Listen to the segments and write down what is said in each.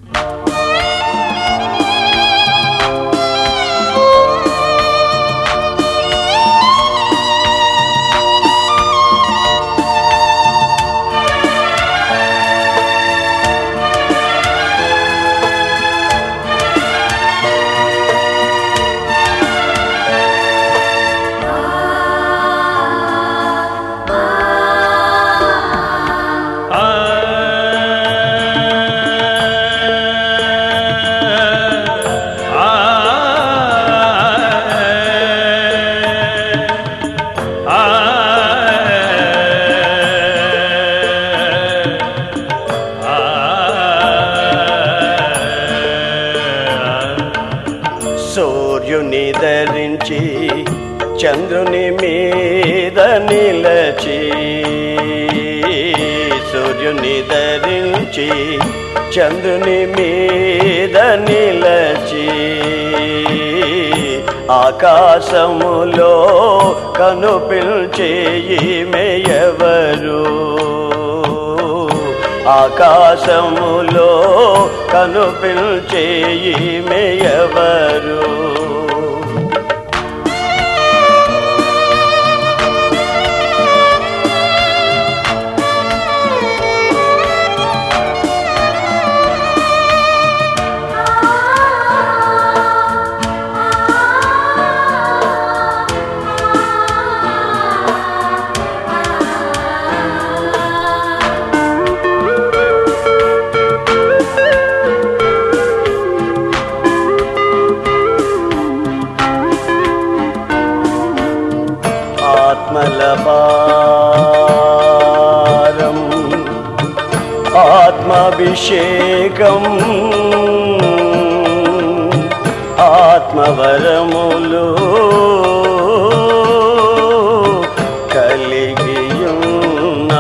సూర్యుని ధరించి చంద్రుని మీద నిలచి సూర్యుని ధరించి చంద్రుని మీద నిలచి ఆకాశములో కనుపిల్చే ఈమెయవరు ఆకాశములో కనుపిల్చే ఈమెయవరు ఆత్మల భారం ఆత్మాభిషేకం ఆత్మవరములు కలిగియున్నా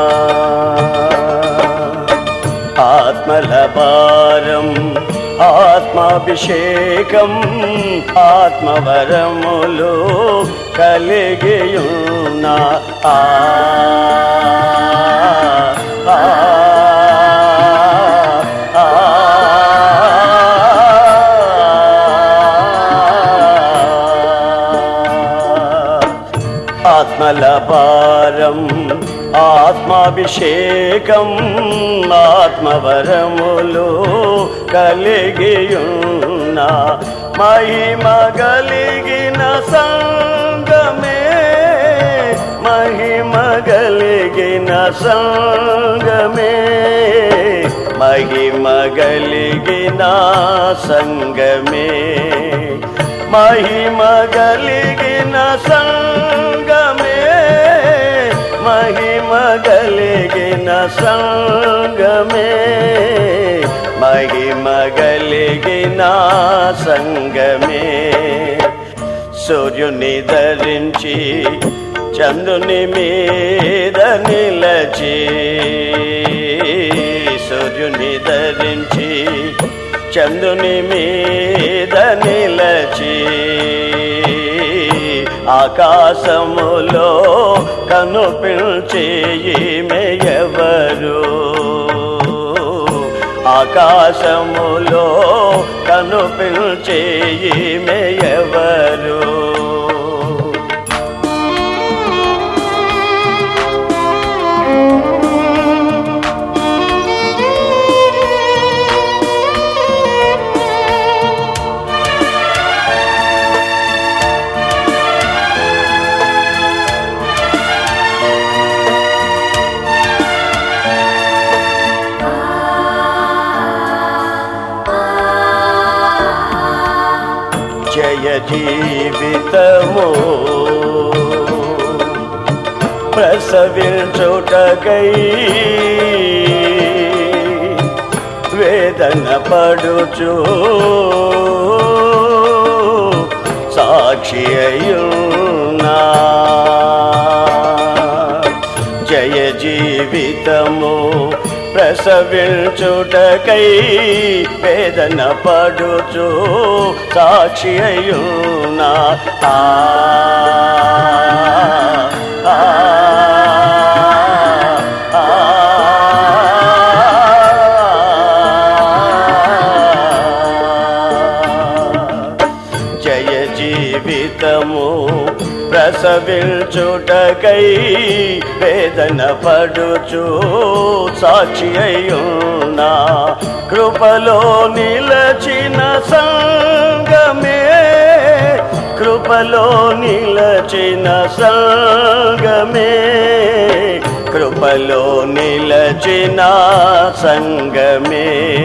ఆత్మల భారం ఆత్మాభిషేకం ఆత్మవరములు కలిగియున్న ఆ ఆ, ఆ, ఆత్మల భారం ఆత్మాభిషేకం ఆత్మవరములు కలిగియున్న మహిమ కలిగిన సంగమే మహిమ కలిగిన సంగమే మహిమ కలిగిన సంగమే మహిమ కలిగిన సంగమే మహిమ కలిగిన సంగమే మహిమ కలిగిన సంగమే సూర్యుని ధరించి చంద్రుని మీద నిలచి సూర్యుని ధరించి చంద్రుని మీద నిలచి ఆకాశములో కనుపించే ఈమెయవరు ఆకాశములో కనుపించే ఈమెయవరు జయ జీవితము ప్రసవించుటకై వేదన పడుచు సాక్షి అయ్యున్నా జయ జీవితము ప్రసవించుటకై వేదన పడుచు సాక్షి అయ్యున్నా ఆ, ఆ, ఆ, ఆ. ప్రసవించుటకై వేదన పడుచు సాక్షి అయ్యున్నా కృపలో నిలచిన సంగమే కృపలో నిలచిన సంగమే కృపలో నిలచిన సంగమే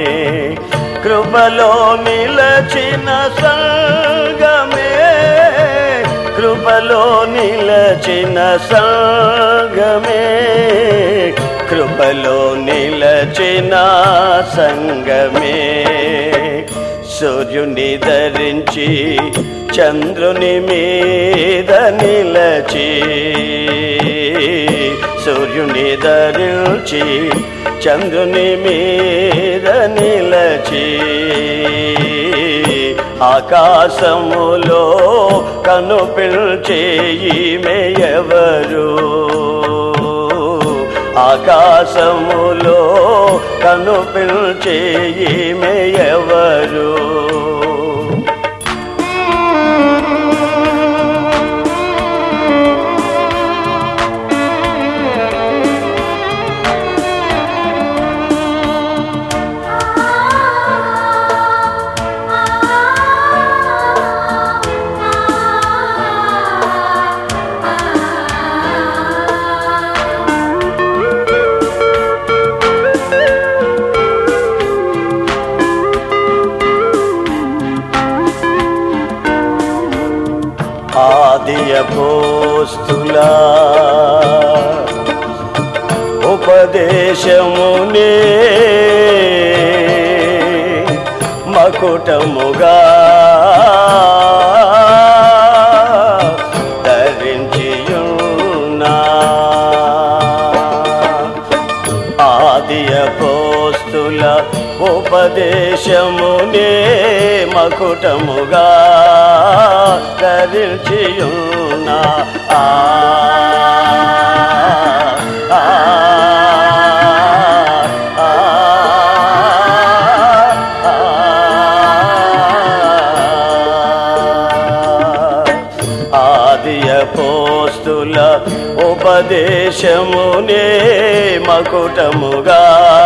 కృపలో నిలచిన సంగమే కృపలో నిలచిన సంగమే కృపలో నిలచిన సంగమే సూర్యుని ధరించి చంద్రుని మీద నిలచి సూర్యుని ధరించి చంద్రుని మీద నిలచి ఆకాశములో కనుపిల్చే ఈమెయవరు ఆకాశములో కనుపిల్చే ఈమెయవరు ఆదియ పోస్తులా ఉపదేశమునే మకుటముగా ధరించియున్నా ఆదియ పోస్తుల ఉపదేశమునే మకుటముగా ధరించియున్నా ఆ ఆ, ఆ, ఆదియ పోస్తుల ఉపదేశమునే మకుటముగా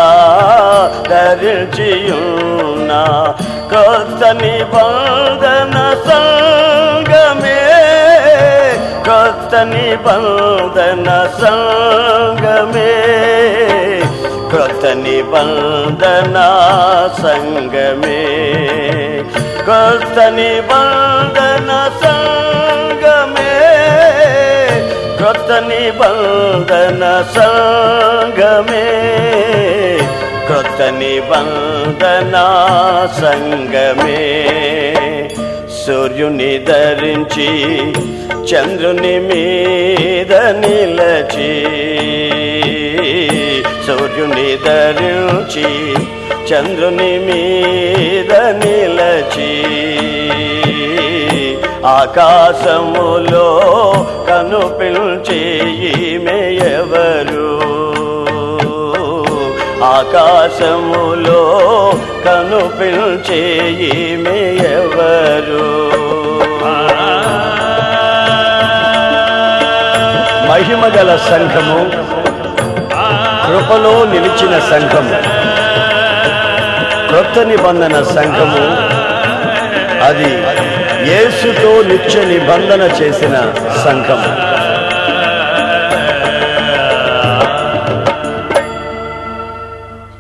ధరించియున్నా కొత్త నిబంధన సంగమే కొత్త నిబంధన సంగమే కొత్త నిబంధన సంగమే కొత్త నిబంధన సంగమే కొత్త నిబంధన సంగమే కొత్త నిబంధన సంగమే సూర్యుని ధరించి చంద్రుని మీద నిలచి సూర్యుని ధరించి చంద్రుని మీద నిలచి ఆకాశములో కనుపిల్చే ఈమెయవరు ఆకాశములో కనుపిల్చే ఈమెయవరు మహిమగల సంఘము కృపలో నిలిచిన సంఘము క్రొత్త నిబంధన సంఘము అది యేసుతో నిత్య నిబంధన చేసిన సంఘము